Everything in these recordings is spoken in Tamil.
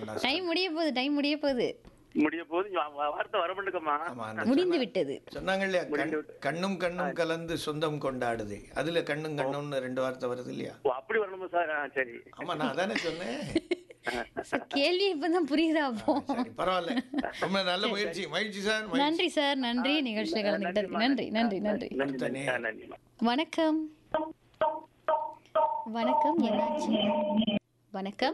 என்னடா டைம் முடிய போகுது டைம் முடிய போகுது முடிய போது வா- வா- வார்த்தை வர மாட்டேங்கம்மா ஆமா அந்த முடிந்து சொன்ன- விட்டது சொன்னாங்க இல்லையா கண்- முடிந்து விட்டு. கண்ணும் கண்ணும் கலந்து சொந்தம் கொண்டாடுது அதுல கண்ணும் கண்ணும்னு ரெண்டு வார்த்தை வருது இல்லையா ஓ அப்படி வரணுமா சார் ஆ சரி ஆமா நான் அதானே சொன்னேன் சார், கேள்வி இப்பதான் புரியுதா அப்போ சரி பரவாயில்ல ரொம்ப நல்ல முயற்சி மகிழ்ச்சி சார் மகிழ்ச்சி. நன்றி சார் நன்றி நிகழ்ச்சியில் கலந்துக்கிட்டது நன்றி நன்றி நன்றி நன்றி அடுத்த ஆ, நன்றிம்மா வணக்கம் வணக்கம் என்னாச்சு வணக்கம்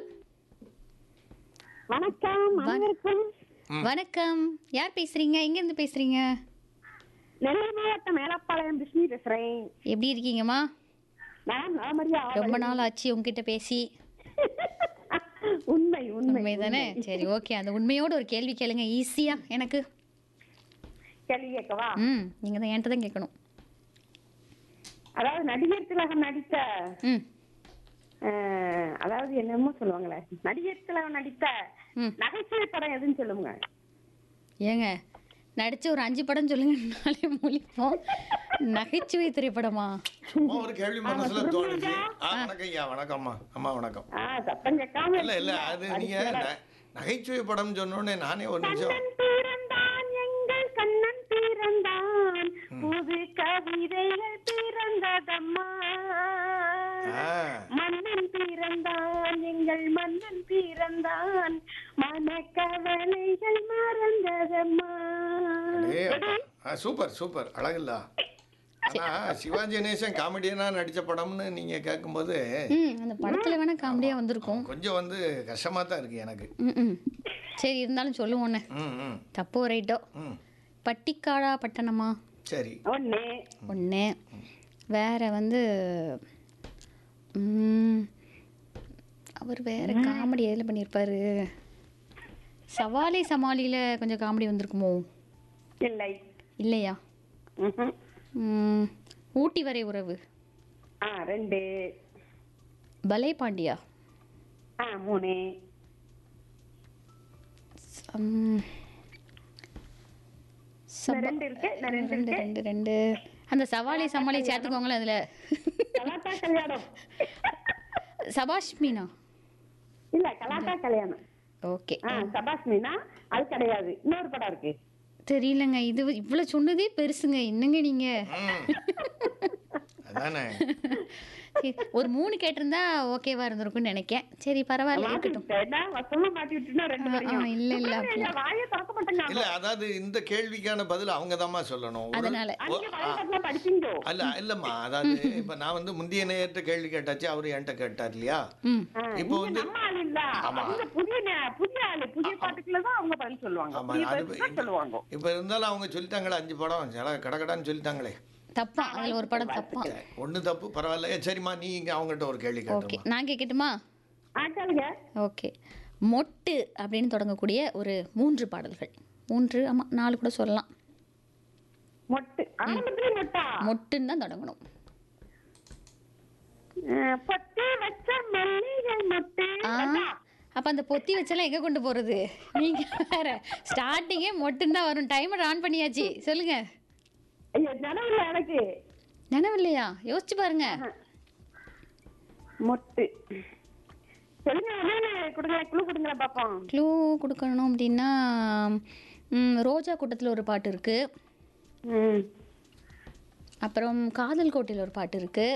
வணக்கம் அனைவருக்கும் வணக்கம் யார் பேசுறீங்க எங்க இருந்து பேசுறீங்க நெல்லை மாவட்டம் மேலப்பாளையம் பிஸ்மி பேசுறேன் எப்படி இருக்கீங்கம்மா நான் நாமரியா ரொம்ப நாள் ஆச்சு உங்ககிட்ட பேசி உண்மை உண்மை உண்மை தானே சரி ஓகே அந்த உண்மையோட ஒரு கேள்வி கேளுங்க ஈஸியா எனக்கு கேள்வி கேட்கவா ம் நீங்க தான் என்கிட்ட தான் கேட்கணும் அதாவது நடிகர் திலகம் நடித்த ம் அஹ், அதாவது என்னமோ சொல்லுவாங்களே நடிகர் திலகம் நடித்த ம். நகைச்சுவை படம் எதுன்னு சொல்லுங்க ஏங்க நடிச்ச ஒரு அஞ்சு படம் சொல்லுங்க நாளே மொழிப்போம் நகைச்சுவை திரைப்படமா சும்மா ஒரு கேள்வி மனசுல தோணுச்சு ஆ வணக்கம் ஐயா வணக்கம்மா அம்மா வணக்கம் ஆ சத்தம் கேட்காம இல்ல இல்ல அது நீங்க ந- நகைச்சுவை படம் சொன்னோடனே நானே ஒரு நிமிஷம் கண்ணன் பிறந்தான் எங்கள் கண்ணன் பிறந்தான் புது கவிதைகள் பிறந்ததம்மா ஆ. மன்னன் பிறந்தான் எங்கள் மன்னன் பிறந்தான் மனக்கவலைகள் மறந்ததம்மா அடே அப்பா. ஆ, சூப்பர் சூப்பர் அழகில்லா ஆனா சிவாஜி கணேசன் காமெடியனா நடிச்ச படம்னு நீங்க கேட்கும்போது ம் அந்த படத்துல வேணா காமெடியா வந்திருக்கும் கொஞ்சம் வந்து கஷ்டமா தான் இருக்கு எனக்கு ம் ம் சரி இருந்தாலும் சொல்லுவோண்ணே ம் ம் தப்போ ரைட்டோ ம் பட்டிக்காடா பட்டணமா சரி ஒண்ணு ஒன்று வேற வந்து ம், அவர் வேற காமெடி எதில் பண்ணியிருப்பாரு சவாலி சமாளியில் கொஞ்சம் காமெடி வந்திருக்குமோ இல்லை இல்லையா ம்ஹும். ம், ஊட்டி வரை உறவு ஆ ரெண்டு பலே பாண்டியா ஆ மூணு ம், சபா- இன்னும் ரெண்டு இருக்கு இன்னும் ரெண்டு ரெண்டு இருக்கு ரெண்டு ரெண்டு அந்த சவாலி சமாளி சேர்த்துக்கோங்களேன் அதில் கலாட்டா கல்யாணம் சபாஷ் மீனா இல்ல கலாட்டா கல்யாணம் ஓகே ஆ சபாஷ் மீனா அது கிடையாது இன்னொரு படம் இருக்கு தெரியலங்க இது இவ்வளவு சொன்னதே பெருசுங்க என்னங்க நீங்க ம். அதானே சரி, ஒரு மூணு கேட்டிருந்தா ஓகேவா இருந்திருக்கும்னு நினைக்கேன் சரி பரவாயில்ல இருக்கட்டும் மாட்டிக்கிட்டேன்னா வசமா மாட்டி விட்டுனா ரெண்டு ஆ, ஆ, பேரையும் இல்ல, இல்ல, அப்புறம் அப்படிலாம். என் வாயை திறக்க மாட்டேங்க இல்ல அதாவது இந்த கேள்விக்கான பதில் அவங்க சொல்லணும் ஒரு- அதனால. ஒ- அங்கே ஆ, வயசாட்டுல படிச்சீங்க அல்ல இல்லம்மா அதாவது இப்ப நான் வந்து முந்தைய நேரத்தை கேள்வி கேட்டாச்சு அவரு என்கிட்ட கேட்டார் இல்லையா ம் ஆ, இப்போ நீங்க வந்து- நம்ம ஆள் இல்ல அவங்க புதிய நே- புதிய ஆளு புதிய பாட்டுக்குள்ள தான் அவங்க பதில் சொல்லுவாங்க ஆமா புதிய அது பேருக்கு தான் சொல்லுவாங்க இப்ப இருந்தாலும் அவங்க சொல்லிட்டாங்களே அஞ்சு படம் சில கடகடான்னு சொல்லிட்டாங்களே தப்பா அதுல ஒரு படம் தப்பா ஒண்ணு தப்பு பரவாயில்ல ஏ, சரிம்மா நீ இங்க அவங்ககிட்ட ஒரு கேள்வி ஓகே கேட்டுமா நான் கேட்கட்டுமா ஆ கேளுங்க ஓகே மொட்டு அப்படின்னு தொடங்கக்கூடிய ஒரு மூன்று பாடல்கள் மூன்று ஆமா நாலு கூட சொல்லலாம் மொட்டு ஆரம்பத்திலே மொட்டா மொட்டுன்னு தான் தொடங்கணும் ஆ, பொட்டு வச்ச மல்லிகை மொட்டு ஆ அதான். அப்ப அந்த பொத்தி வச்செல்லாம் எங்க கொண்டு போறது நீங்க வேற ஸ்டார்டிங்கே மொட்டுன்னு தான் வரும் டைமர் ஆன் பண்ணியாச்சு சொல்லுங்க ஐயோ நினைவில்ல எனக்கு நினைவில்லையா யோசிச்சு பாருங்க மொட்டு சொல்லுங்க என்னன்னு கொடுங்களேன் குழு கொடுங்களேன் பாப்போம் க்ளூ கொடுக்கணும் அப்படின்னா ம், ரோஜா கூட்டத்தில் ஒரு பாட்டு இருக்கு ம் அப்புறம் காதல் கோட்டையில் ஒரு பாட்டு இருக்கு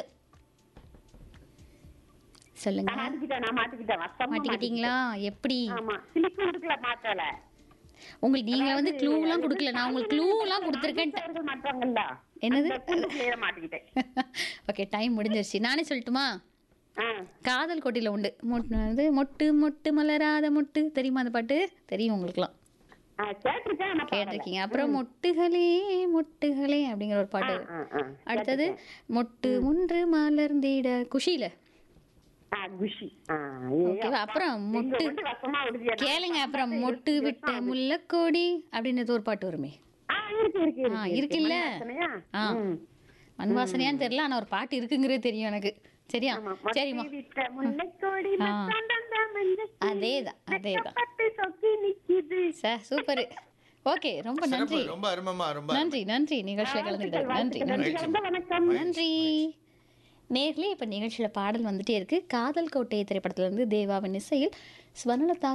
சொல்லுங்க நான் மாட்டிக்கிட்டேன் நான் மாட்டிக்கிட்டேன் வசமா மாட்டிக்கிட்டீங்களா எப்படி மாட்டிக்கிட்டேன். ஆமா சிலிக்கு கொடுக்கல மாத்தல உங்களுக்கு நீங்க வந்து க்ளூலாம் கொடுக்கல நான் உங்களுக்கு க்ளூலாம் கொடுத்துருக்கேன் அவர்கள் மாட்டாங்கல்ல என்னது? அந்த குழுக்குள்ளேயே மாட்டிக்கிட்டேன் ஓகே டைம் முடிஞ்சிருச்சு நானே சொல்லட்டுமா ஆ காதல் கோட்டையில் உண்டு மொட்டு வந்து மொட்டு மொட்டு மலராத மொட்டு தெரியுமா அந்த பாட்டு தெரியும் உங்களுக்குலாம் ஆ கேட்டிருக்கேன் ஆனா பாடல. கேட்டிருக்கீங்க அப்புறம் மொட்டுகளே மொட்டுகளே அப்படிங்கிற ஒரு பாட்டு ஆ, ஆ. அடுத்தது மொட்டு ஒன்று மலர்ந்திட குஷியில ஆ, குஷி ஆ, ஐயோ, ஓகேவா அப்புறம் நீங்க மொட்டு வந்து வசமா விடுதியா? கேளுங்க அப்புறம் மொட்டு விட்ட முல்லக்கோடி அப்படின்றது ஒரு பாட்டு வருமே ஆ, இருக்கு இருக்கு ஆ, இருக்கு இருக்குல்ல? மண் வாசனையா? ஆ. ம். மண் வாசனையான்னு தெரியல ஆனா ஒரு பாட்டு இருக்குங்கிறது தெரியும் எனக்கு சரியா ஆமா, சரிம்மா மொட்டை விட்ட முல்லைக்கொடி ஆ. மச்சாண்டந்த மஞ்சள் அதேதான், அதேதான். வெட்கப்பட்டு சொக்கி நிக்குது சார் சூப்பர் ஓகே ரொம்ப நன்றி சிறப்பு ரொம்ப அருமமா ரொம்ப நன்றி நன்றி நிகழ்ச்சியில் கலந்துக்கிட்டது நன்றி நன்றி நன்றி கலந்த வணக்கம் நன்றி நேர்லயே இப்போ நிகழ்ச்சியில் பாடல் வந்துட்டே இருக்கு காதல் கோட்டை திரைப்படத்துல இருந்து தேவாவின் இசையில் ஸ்வர்ணலதா